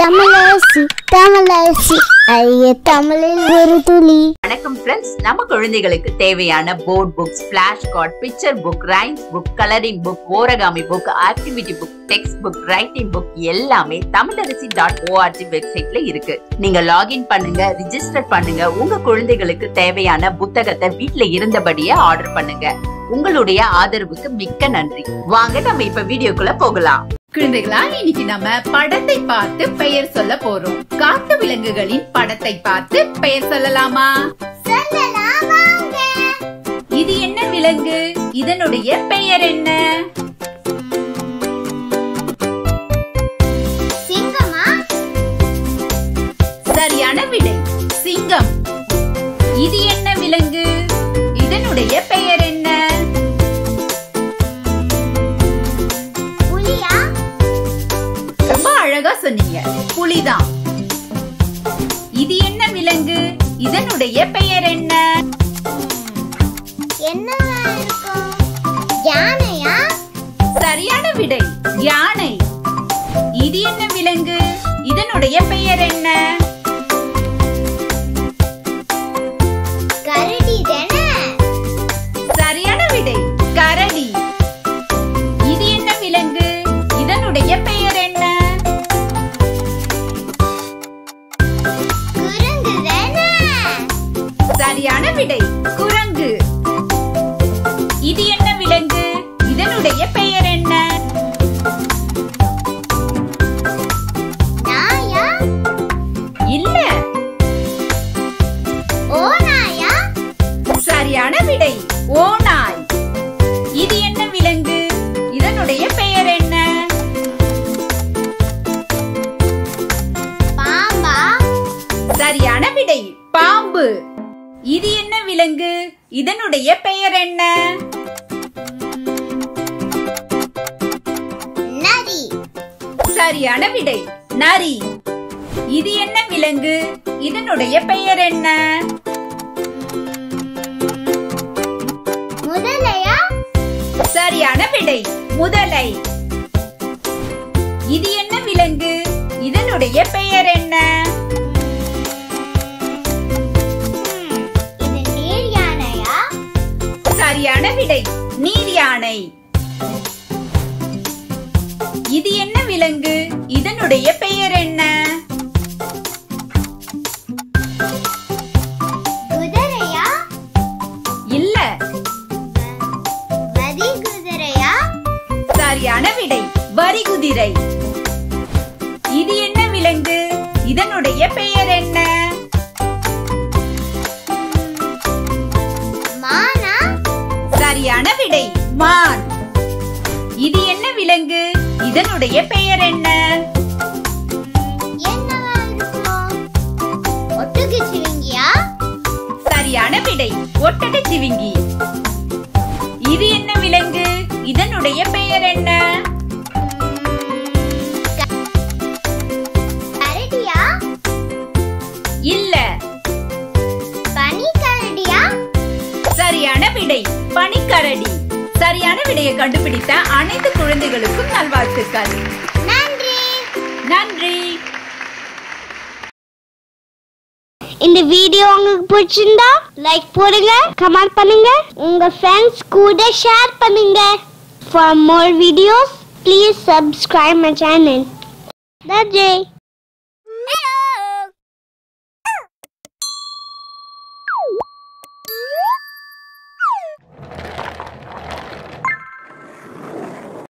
தமிழரசி தமிழரசி ஐய தமிழில் ஒரு துளி வணக்கம் ஃப்ரெண்ட்ஸ் நம்ம குழந்தைகளுக்கு தேவையான board books flash card picture book rhymes book colouring book origami book activity book text book writing book எல்லாமே தமிழரசி டாட் ஓஆர்ஜி வெப்சைட்ல இருக்கு நீங்க லாகின் பண்ணுங்க ரிஜிஸ்டர் பண்ணுங்க உங்க குழந்தைகளுக்கு தேவையான புத்தகத்தை வீட்ல இருந்தபடியே ஆர்டர் பண்ணுங்க உங்களுடைய ஆதரவுக்கு மிக்க நன்றி வாங்க நம்ம இப்ப வீடியோக்குள்ள போகலாம் குழந்தைகளா இன்னைக்கு நம்ம படத்தை பார்த்து பெயர் சொல்ல போறோம் காட்டு விலங்குகளின் படத்தை பார்த்து பெயர் சொல்லலாமா இது என்ன விலங்கு இதனுடைய பெயர் என்ன சிங்கமா சரியான விடை சிங்கம் இது என்ன விலங்கு இதனுடைய பெயர் என்ன புலியா ரொம்ப அழகா சொன்னீங்க புலிதான் இது என்ன விலங்கு இதனுடைய பெயர் என்ன என்னவா இருக்கும் யானையா சரியான விடை யானை இது என்ன விலங்கு இதனுடைய பெயர் என்ன கரடி தானே சரியான விடை கரடி இது என்ன விலங்கு இதனுடைய பெயர் என்ன குரங்கு தானே சரியான விடை குரங்கு இது என்ன விலங்கு இதனுடைய பெயர் என்ன நாயா இல்ல ஓநாயா சரியான விடை ஓநாய் இது என்ன விலங்கு இதனுடைய பெயர் என்ன பாம்பா சரியான விடை பாம்பு இது என்ன விலங்கு இதனுடைய பெயர் என்ன நரி சரியான விடை நரி இது என்ன விலங்கு இதனுடைய பெயர் என்ன முதலையா சரியான விடை முதலை இது என்ன விலங்கு இதனுடைய பெயர் என்ன ம், இது நீர் யானையா சரியான விடை நீர் யானை இது என்ன விலங்கு இதனுடைய பெயர் என்ன குதிரையா இல்ல வரி குதிரையா சரியான விடை வரி குதிரை இது என்ன விலங்கு இதனுடைய பெயர் என்ன மானா சரியான விடை மான் இது என்ன விலங்கு இதனுடைய பெயர் என்ன என்னவா இருக்கும் ஒட்டுக்குச்சிவிங்கியா சரியான விடை ஒட்டகச்சிவிங்கி இது என்ன விலங்கு இதனுடைய பெயர் என்ன கரடியா இல்ல பனி கரடியா சரியான விடை பனிக்கரடி சரியான விடையை கண்டுபிடித்த அனைத்து குழந்தைகளுக்கும் நல்வாழ்த்துக்கள் நன்றி நன்றி இந்த வீடியோ உங்களுக்கு பிடிச்சிருந்தா லைக் போடுங்க கமெண்ட் பண்ணுங்க உங்க ஃப்ரெண்ட்ஸ் கூட ஷேர் பண்ணுங்க for more videos please subscribe my channel நன்றி